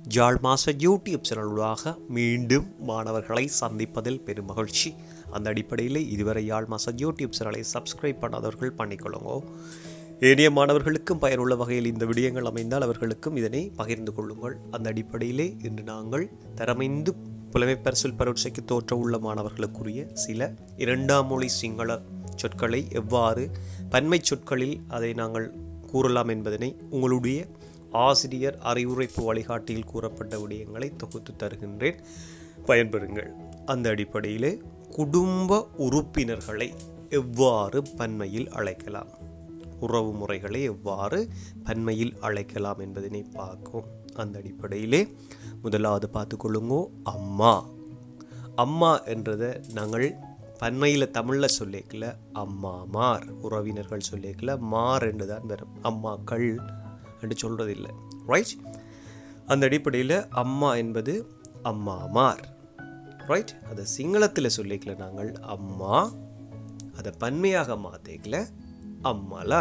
ஜாழ் மாச யூடியூப் சேனலுடாக மீண்டும் மாணவர்களை சந்திப்பதில் பெரும் மகிழ்ச்சி அந்த அடிப்படையில் இதுவரை யாழ் மாச யூடியூப் சேனலை சப்ஸ்கிரைப் பண்ணாதவர்கள் பண்ணிக்கொள்ளுங்க ஏனைய மாணவர்களுக்கும் பயனுள்ள வகையில் இந்த விடயங்கள் அமைந்தால் அவர்களுக்கும் இதனை பகிர்ந்து கொள்ளுங்கள் அந்த அடிப்படையிலே இன்று நாங்கள் தரமைந்து புலமைப்பரிசில் பரீட்சைக்கு தோற்ற உள்ள மாணவர்களுக்குரிய சில இரண்டாம் மொழி சிங்கள சொற்களை எவ்வாறு பன்மை சொற்களில் அதை நாங்கள் கூறலாம் என்பதனை உங்களுடைய ஆசிரியர் அறிவுரைப்பு வழிகாட்டியில் கூறப்பட்ட விடயங்களை தொகுத்து தருகின்றேன் பயன்பெறுங்கள் அந்த அடிப்படையிலே குடும்ப உறுப்பினர்களை எவ்வாறு பன்மையில் அழைக்கலாம் உறவு முறைகளை எவ்வாறு பன்மையில் அழைக்கலாம் என்பதனை பார்க்கும் அந்த அடிப்படையிலே முதலாவது பார்த்துக்கொள்ளுங்கோ அம்மா அம்மா என்றதை நாங்கள் பன்மையில் தமிழில் சொல்லிக்கல அம்மாமார் உறவினர்கள் சொல்லிக்கல மார் என்று தான் வரும் அம்மாக்கள் என்று சொல்கிறதில்லை ரைட் அந்த அடிப்படையில் அம்மா என்பது அம்மாமார் ரைட் அதை சிங்களத்தில் சொல்லிக்கல நாங்கள் அம்மா அதை பன்மையாக மாற்றிக்கல அம்மலா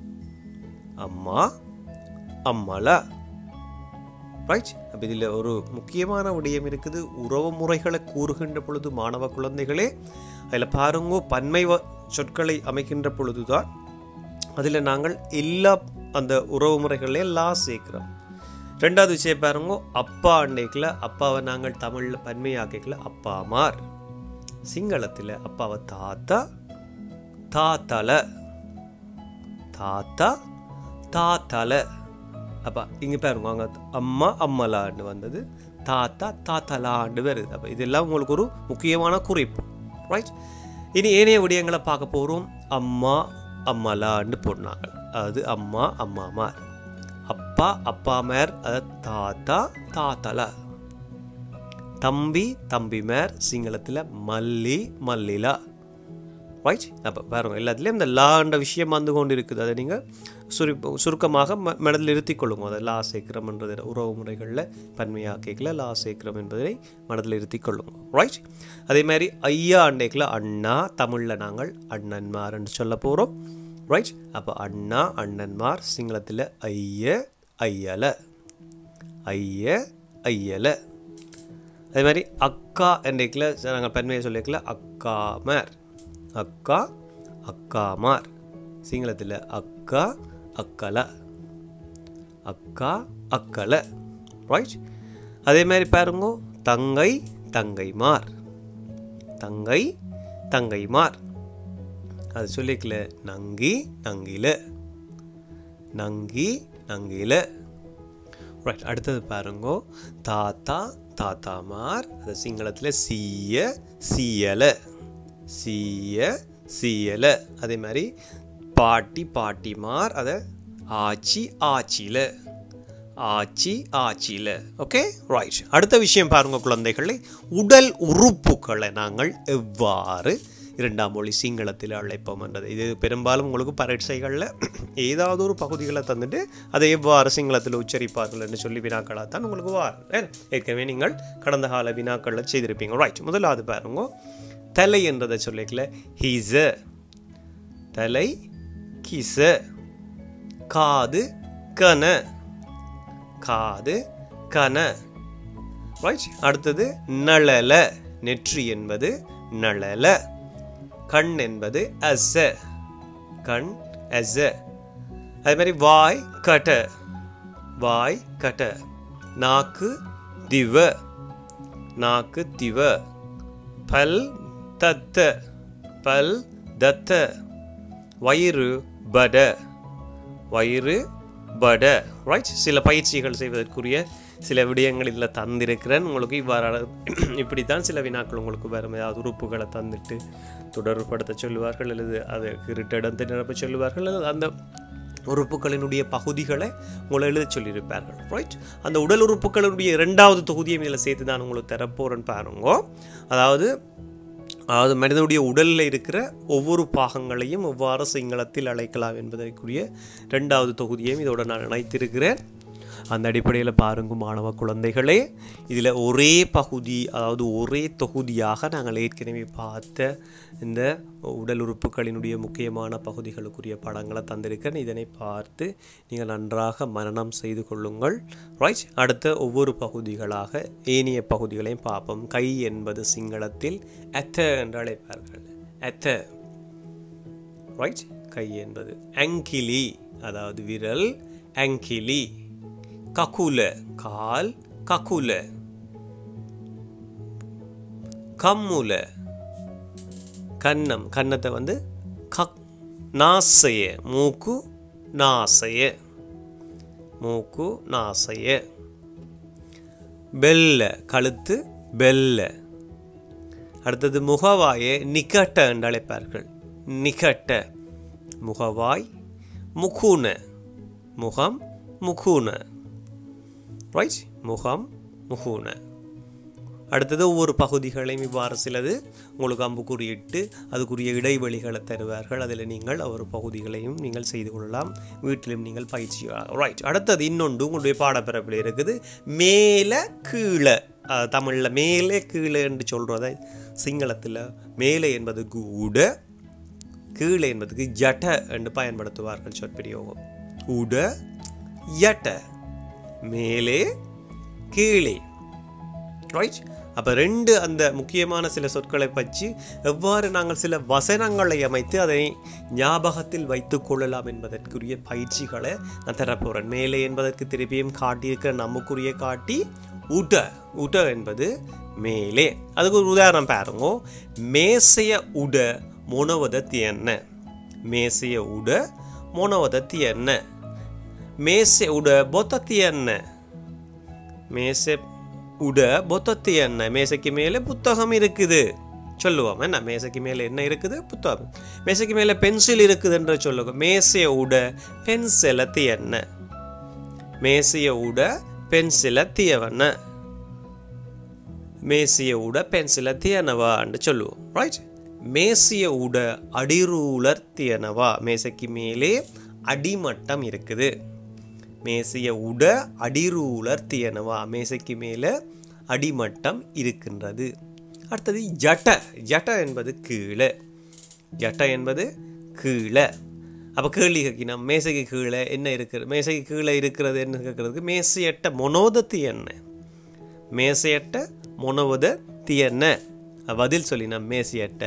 அம்மா அம்மலா ரைட் அப்போ இதில் ஒரு முக்கியமான விடயம் இருக்குது உறவு முறைகளை கூறுகின்ற பொழுது மாணவ குழந்தைகளே அதில் பாருங்கோ பன்மை வ- சொற்களை அமைக்கின்ற பொழுதுதான் அதில் நாங்கள் எல்லா அந்த உறவு முறைகளே லா சேர்க்கிறோம் ரெண்டாவது விஷயம் பாருங்க அப்பா அன்னைக்கில் அப்பாவை நாங்கள் தமிழில் பன்மையாக்கிக்கல அப்பாமார் சிங்களத்தில் அப்பாவை தாத்தா தாத்தல தாத்தா தாத்தல அப்போ இங்கே பாருங்க அங்கே அம்மா அம்மலாண்டு வந்தது தாத்தா தாத்தலாண்டு வருது அப்போ இதெல்லாம் உங்களுக்கு ஒரு முக்கியமான குறிப்பு ரைட் இனி ஏனைய விடயங்களை பார்க்க போகிறோம் அம்மா அம்மலாண்டு போடுனாங்க அது அம்மா அம்மாமார் அப்பா அப்பாமார் அது தாத்தா தாத்தல தம்பி தம்பிமார் சிங்களத்தில் மல்லி மல்லிலா ரைட் அப்போ பாருங்க எல்லாத்துலேயும் இந்த லான்ற விஷயம் வந்து கொண்டு இருக்குது அதை நீங்கள் சுரு சுருக்கமாக ம மனதில் இருத்திக் கொள்ளுங்க அதை லா சேர்க்கிறோம்ன்றது உறவு முறைகளில் பன்மையாக கேட்கல லா சேர்க்கிறோம் என்பதை மனதில் இருத்திக் கொள்ளுங்க ரைட் அதே மாதிரி ஐயா அண்டைக்கில் அண்ணா தமிழில் நாங்கள் அண்ணன்மார் என்று சொல்ல போகிறோம் ரைட் அப்போ அண்ணா அண்ணன்மார் சிங்களத்தில் ஐய ஐயல ஐய ஐயல அதே மாதிரி அக்கா என்றைக்கில் நாங்கள் பெண்மையை சொல்லிக்கல அக்காமார் அக்கா அக்காமார் சிங்களத்தில் அக்கா அக்கல அக்கா அக்கல ரைட் அதே மாதிரி பாருங்க தங்கை தங்கைமார் தங்கை தங்கைமார் அது சொல்லிக்கல நங்கி நங்கில நங்கி நங்கில ரைட் அடுத்தது பாருங்க தாத்தா தாத்தாமார் அது சிங்களத்தில் சீய சீயல சீய சீயல அதே மாதிரி பாட்டி பாட்டிமார் அதை ஆச்சி ஆச்சில ஆச்சி ஆச்சில ஓகே ரைட் அடுத்த விஷயம் பாருங்க குழந்தைகளை உடல் உறுப்புகளை நாங்கள் எவ்வாறு இரண்டாம் மொழி சிங்களத்தில் அழைப்போம் என்றது இது பெரும்பாலும் உங்களுக்கு பரீட்சைகளில் ஏதாவது ஒரு பகுதிகளை தந்துட்டு அதை எவ்வாறு சிங்களத்தில் உச்சரிப்பார்கள் என்று சொல்லி வினாக்களாக தான் உங்களுக்கு வார் ஏற்கனவே நீங்கள் கடந்த கால வினாக்களில் செய்திருப்பீங்க ரைட் முதலாவது பாருங்க தலை என்றதை சொல்லிக்கல ஹீஸ தலை கிச காது கன காது கன ரைட் அடுத்தது நளல நெற்றி என்பது நளல கண் என்பது அச கண் அச அதே மாதிரி வாய் கட்ட வாய் கட்ட நாக்கு திவ நாக்கு திவ பல் தத்த பல் தத்த வயிறு பட வயிறு பட ரைட் சில பயிற்சிகள் செய்வதற்குரிய சில விடயங்கள் இதில் தந்திருக்கிறேன் உங்களுக்கு இவ்வாறான இப்படித்தான் சில வினாக்கள் உங்களுக்கு வரும் ஏதாவது உறுப்புகளை தந்துட்டு தொடர்புபடுத்த சொல்லுவார்கள் அல்லது அதை இருட்டிடத்தை நிரப்ப சொல்லுவார்கள் அல்லது அந்த உறுப்புகளினுடைய பகுதிகளை உங்களை எழுத சொல்லியிருப்பார்கள் ரைட் அந்த உடல் உறுப்புகளினுடைய இரண்டாவது தொகுதியும் இதில் சேர்த்து தான் உங்களுக்கு தரப்போறேன்னு பாருங்க அதாவது அதாவது மனிதனுடைய உடலில் இருக்கிற ஒவ்வொரு பாகங்களையும் எவ்வாறு சிங்களத்தில் அழைக்கலாம் என்பதற்குரிய ரெண்டாவது தொகுதியையும் இதோட நான் இணைத்திருக்கிறேன் அந்த அடிப்படையில் பாருங்க மாணவ குழந்தைகளே இதில் ஒரே பகுதி அதாவது ஒரே தொகுதியாக நாங்கள் ஏற்கனவே பார்த்த இந்த உடல் உறுப்புகளினுடைய முக்கியமான பகுதிகளுக்குரிய படங்களை தந்திருக்கேன் இதனை பார்த்து நீங்கள் நன்றாக மனனம் செய்து கொள்ளுங்கள் ரைட் அடுத்த ஒவ்வொரு பகுதிகளாக ஏனைய பகுதிகளையும் பார்ப்போம் கை என்பது சிங்களத்தில் அத்த என்று அழைப்பார்கள் அத்த ரைட் கை என்பது அங்கிலி அதாவது விரல் அங்கிலி ககுல கால் ககுல கம்முல கன்னம் கன்னத்தை வந்து கக் நாசைய மூக்கு நாசைய மூக்கு நாசைய பெல்ல கழுத்து பெல்ல அடுத்தது முகவாயை நிகட்ட என்று அழைப்பார்கள் நிகட்ட முகவாய் முகுன முகம் முகுன ரைட் முகம் முகுன அடுத்தது ஒவ்வொரு பகுதிகளையும் இவ்வாறு சிலது உங்களுக்கு அம்புக்குறியிட்டு அதுக்குரிய இடைவெளிகளை தருவார்கள் அதில் நீங்கள் ஒவ்வொரு பகுதிகளையும் நீங்கள் செய்து கொள்ளலாம் வீட்டிலும் நீங்கள் பயிற்சி ரைட் அடுத்தது இன்னொன்று உங்களுடைய பாடப்பிறப்பில் இருக்குது மேலே கீழே தமிழில் மேலே கீழே என்று சொல்கிறத சிங்களத்தில் மேலே என்பதுக்கு உட கீழே என்பதுக்கு ஜட என்று பயன்படுத்துவார்கள் சொற்பிரயோகம் உட யட்ட மேலே கீழே ரைட் அப்போ ரெண்டு அந்த முக்கியமான சில சொற்களை பற்றி எவ்வாறு நாங்கள் சில வசனங்களை அமைத்து அதை ஞாபகத்தில் வைத்து கொள்ளலாம் என்பதற்குரிய பயிற்சிகளை நான் தரப்போகிறேன் மேலே என்பதற்கு திருப்பியும் காட்டியிருக்கிற நமக்குரிய காட்டி உட உட என்பது மேலே அதுக்கு ஒரு உதாரணம் பாருங்க மேசைய உட மொனவதத்தி என்ன மேசைய உட மொனவதத்தி என்ன மேசை உட பொத்தத்தி என்ன மேசை உட பொத்தத்தி என்ன மேசைக்கு மேலே புத்தகம் இருக்குது சொல்லுவோம் என்ன மேசைக்கு மேலே என்ன இருக்குது புத்தகம் மேசைக்கு மேலே பென்சில் இருக்குதுன்ற சொல்லுவோம் மேசைய உட பென்சிலத்தி என்ன மேசைய உட பென்சிலத்தியவன மேசிய உட பென்சிலத்தியனவான்னு சொல்லுவோம் ரைட் மேசிய உட அடிரூலர்த்தியனவா மேசைக்கு மேலே அடிமட்டம் இருக்குது மேசிய உட அடிரூலர்த்தியனவா மேசைக்கு மேலே அடிமட்டம் இருக்கின்றது அடுத்தது ஜட்ட ஜட்ட என்பது கீழே ஜட்ட என்பது கீழே அப்போ கேள்வி கேட்கணும் மேசைக்கு கீழே என்ன இருக்கிறது மேசைக்கு கீழே இருக்கிறது என்ன கேட்கறதுக்கு மேசையட்ட மொனோதத்தி என்ன மேசையட்ட மொனவத தியன்ன பதில் சொல்லினா மேசையட்ட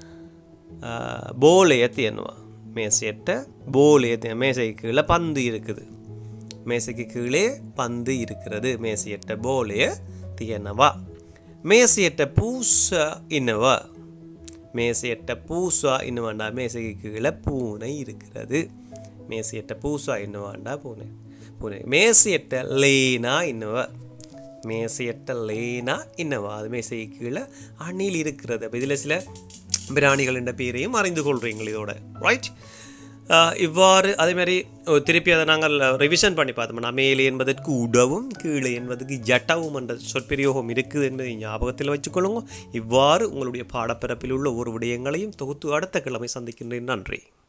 போலைய தியன்வா மேசையட்ட போலைய திய மேசைக்கு கீழே பந்து இருக்குது மேசைக்கு கீழே பந்து இருக்கிறது மேசையட்ட போலைய தியனவா மேசையட்ட பூச இன்னவா மேசையட்ட பூசா இன்னுவாண்டா மேசைக்கு கீழே பூனை இருக்கிறது மேசையட்ட பூசா இன்னுவாண்டா பூனை பூனை மேசையட்ட லேனா இன்னவா மேசையட்ட லேனா இன்னவா அது மேசைக்கு கீழே அணில் இருக்கிறது அப்போ இதில் சில பிராணிகள் என்ற பேரையும் அறிந்து கொள்றீங்கள் இதோட ரைட் இவ்வாறு அதே மாதிரி திருப்பி அதை நாங்கள் ரிவிஷன் பண்ணி பார்த்தோம்னா மேலே என்பதற்கு உடவும் கீழே என்பதற்கு ஜட்டவும் என்ற சொற்பிரயோகம் இருக்குது என்பதை ஞாபகத்தில் வச்சுக்கொள்ளுங்க இவ்வாறு உங்களுடைய பாடப்பிறப்பில் உள்ள ஒரு விடயங்களையும் தொகுத்து அடுத்த கிழமை சந்திக்கின்றேன் நன்றி